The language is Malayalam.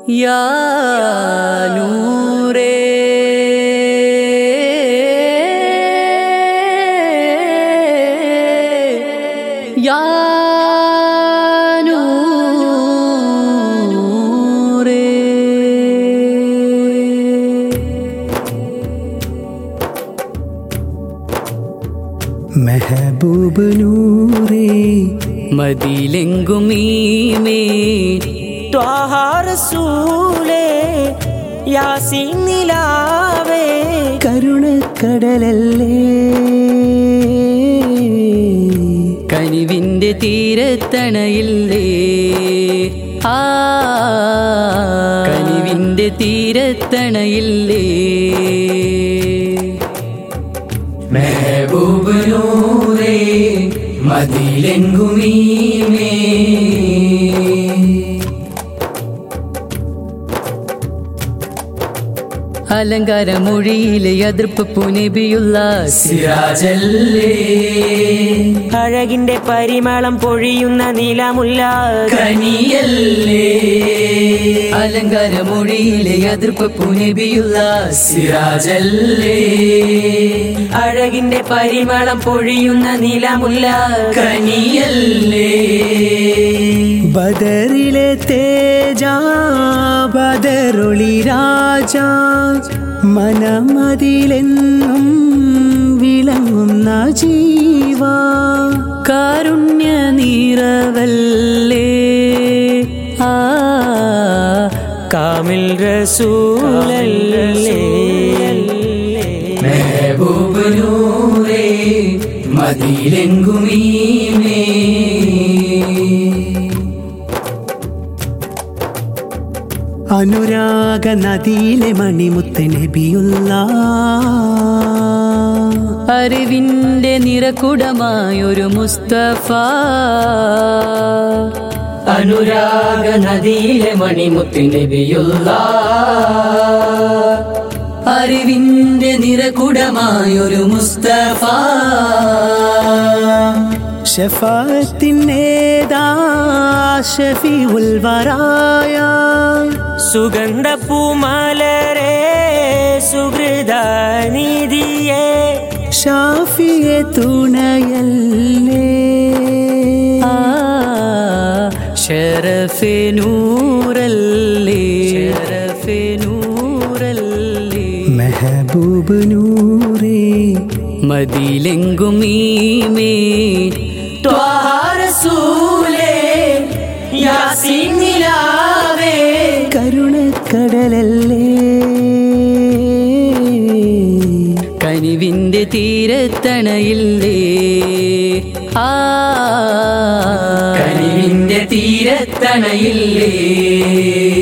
യാ നൂറേ യാ നൂറേ മെഹബൂബ് നൂറേ മതിലെങ്കുമീമേ ത്വാഹാറസൂലേ യാസീൻ നിലാവേ കരുണക്കടലല്ലേ കനിവിന്റെ തീരത്തണയില്ലേ ആ കനിവിന്റെ തീരത്തണയില്ലേ മെഹബൂബ് നൂറേ മതിലെങ്കുമീമേ അലങ്കാരമൊഴിയിലെ എതിർപ്പ് പുനബിയുള്ള സിരാജല്ലേ അഴകിന്റെ പരിമളം പൊഴിയുന്ന നിലമുല്ല കനിയല്ലേ അലങ്കാരമൊഴിയിലെ എതിർപ്പ് പുനബിയുള്ള സിരാജല്ലേ അഴകിന്റെ പരിമളം പൊഴിയുന്ന നിലമുല്ല കനിയല്ലേ ബദറിലെ തേജ ബദറൊളി രാജ മനമതിലെന്നും വിളങ്ങുന്ന ജീവ കാരുണ്യ നീറവല്ലേ ആ കാമിൽ റസൂലല്ലേ മെഹബൂബ് നൂറേ മതിലെങ്കുമീമേ അനുരാഗ നദിയിലെ മണിമുത്ത് നബിയുള്ള അറിവിന്റെ നിറകുടമായൊരു മുസ്തഫ അനുരാഗ നദിയിലെ മണിമുത്ത് നബിയുള്ള അറിവിന്റെ നിറകുടമായൊരു മുസ്തഫ ഷഫാത്തിനേതാ ഷഫി ഉൽവരായ സുഗന്ധ പൂമാലരേ സുഹൃദ നിധിയേ ഷാഫിയെ തുണയല്ലേ ആ ഷറഫെ നൂറല്ലേ ഷറഫെ നൂറല്ലേ മെഹബൂബ് നൂറേ മതിലെങ്കുമീമേ ത്വാരസൂലേ യാസീൻ നിലാവേ കരുണക്കടലല്ലേ കനിവിന്റെ തീരത്തണയില്ലേ ആ കനിവിന്റെ തീരത്തണയില്ലേ